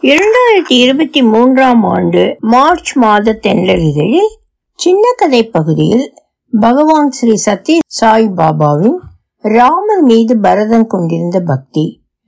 இரண்டாயிரத்தி இருபத்தி மூன்றாம் ஆண்டு மார்ச் மாத தென்றல் இதழில் சின்ன கதை பகுதியில் பகவான் ஸ்ரீ சத்ய சாய் பாபாவின் ராமர் மீது பரதன் கொண்டிருந்த பக்தி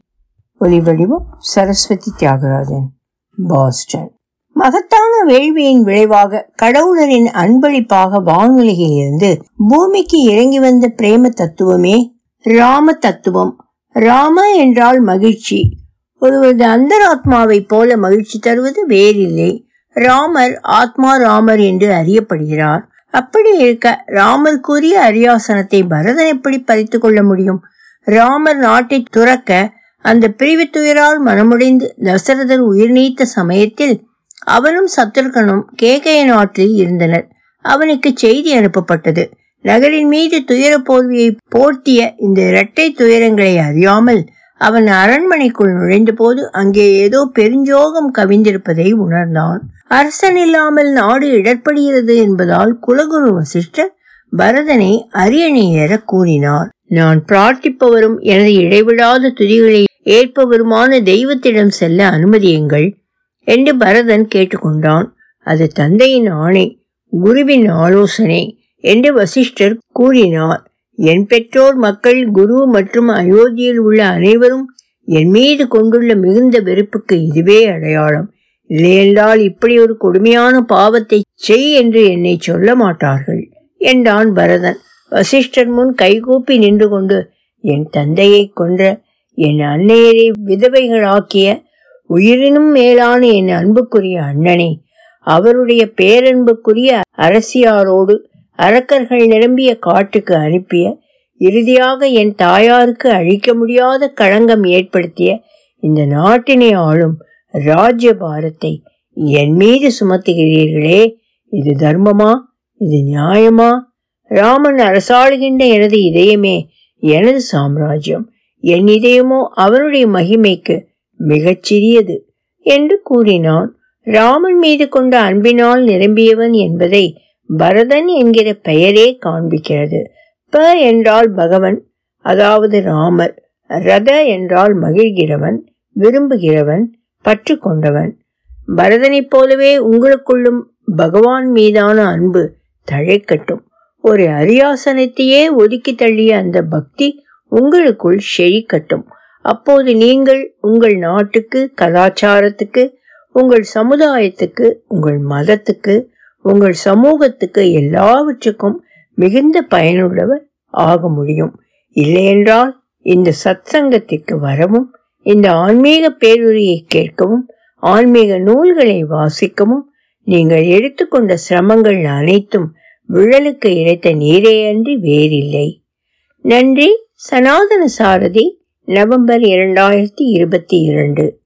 ஒலிவடிவம் சரஸ்வதி தியாகராஜன் பாஸ்டன் மகத்தான வேள்வியின் விளைவாக கடவுளரின் அன்பளிப்பாக வானுலகில் இருந்து பூமிக்கு இறங்கி வந்த பிரேம தத்துவமே ராம தத்துவம் ராம என்றால் மகிழ்ச்சி ஒருவரது அந்தராத்மாவை போல மகிழ்ச்சி தருவது வேறில்லை ராமர் ஆத்மா ராமர் என்று அறியப்படுகிறார் அப்படி இருக்க ராமர் கூறிய அரியாசனத்தை பரதன் எப்படி பறித்து கொள்ள முடியும் ராமர் நாட்டை துறக்க அந்த பிரிவு துயரால் மனமுடைந்து தசரதர் உயிர் நீத்த சமயத்தில் அவனும் சத்ருகனும் கேகய நாட்டில் இருந்தனர் அவனுக்கு செய்தி அனுப்பப்பட்டது நகரின் மீது துயர போர்வியை போர்த்திய இந்த இரட்டை துயரங்களை அறியாமல் அவன் அரண்மனைக்குள் நுழைந்த போது அங்கே ஏதோ பெருஞ்சோகம் கவிந்திருப்பதை உணர்ந்தான் அரசன் இல்லாமல் நாடு இடர்படுகிறது என்பதால் குலகுரு வசிஷ்டர் பரதனை அரியணை ஏற கூறினார் நான் பிரார்த்திப்பவரும் எனது இடைவிடாத துதிகளை ஏற்பவருமான தெய்வத்திடம் செல்ல அனுமதியுங்கள் என்று பரதன் கேட்டுக்கொண்டான் அது தந்தையின் ஆணை குருவின் ஆலோசனை என்று வசிஷ்டர் கூறினார் என் பெற்றோர் மக்கள் குரு மற்றும் அயோத்தியில் உள்ள அனைவரும் என் மீது கொண்டுள்ள மிகுந்த வெறுப்புக்கு இதுவே அடையாளம் இல்லையென்றால் இப்படி ஒரு கொடுமையான பாவத்தை செய் என்று என்னை சொல்ல மாட்டார்கள் என்றான் பரதன் வசிஷ்டர் முன் கைகூப்பி நின்று கொண்டு என் தந்தையை கொன்ற என் அன்னையரை விதவைகளாக்கிய உயிரினும் மேலான என் அன்புக்குரிய அண்ணனை அவருடைய பேரன்புக்குரிய அரசியாரோடு அரக்கர்கள் நிரம்பிய காட்டுக்கு அனுப்பிய இறுதியாக என் தாயாருக்கு அழிக்க முடியாத களங்கம் ஏற்படுத்திய இந்த நாட்டினை ஆளும் ராஜ்ய பாரத்தை என் மீது சுமத்துகிறீர்களே இது தர்மமா இது நியாயமா ராமன் அரசாளுகின்ற எனது இதயமே எனது சாம்ராஜ்யம் என் இதயமோ அவனுடைய மகிமைக்கு மிகச் சிறியது என்று கூறினான் ராமன் மீது கொண்ட அன்பினால் நிரம்பியவன் என்பதை பரதன் என்கிற பெயரே காண்பிக்கிறது ப என்றால் பகவன் அதாவது ராமர் ரத என்றால் மகிழ்கிறவன் விரும்புகிறவன் பற்று கொண்டவன் பரதனைப் போலவே உங்களுக்குள்ளும் பகவான் மீதான அன்பு தழைக்கட்டும் ஒரு அரியாசனத்தையே ஒதுக்கி தள்ளிய அந்த பக்தி உங்களுக்குள் செழிக்கட்டும் அப்போது நீங்கள் உங்கள் நாட்டுக்கு கலாச்சாரத்துக்கு உங்கள் சமுதாயத்துக்கு உங்கள் மதத்துக்கு உங்கள் சமூகத்துக்கு எல்லாவற்றுக்கும் மிகுந்த பயனுள்ளவர் ஆக முடியும் இல்லையென்றால் இந்த சத்சங்கத்திற்கு வரவும் இந்த ஆன்மீக பேருரையை கேட்கவும் ஆன்மீக நூல்களை வாசிக்கவும் நீங்கள் எடுத்துக்கொண்ட சிரமங்கள் அனைத்தும் விழலுக்கு இறைத்த நீரே அன்றி வேறில்லை நன்றி சனாதன சாரதி நவம்பர் இரண்டாயிரத்தி இருபத்தி இரண்டு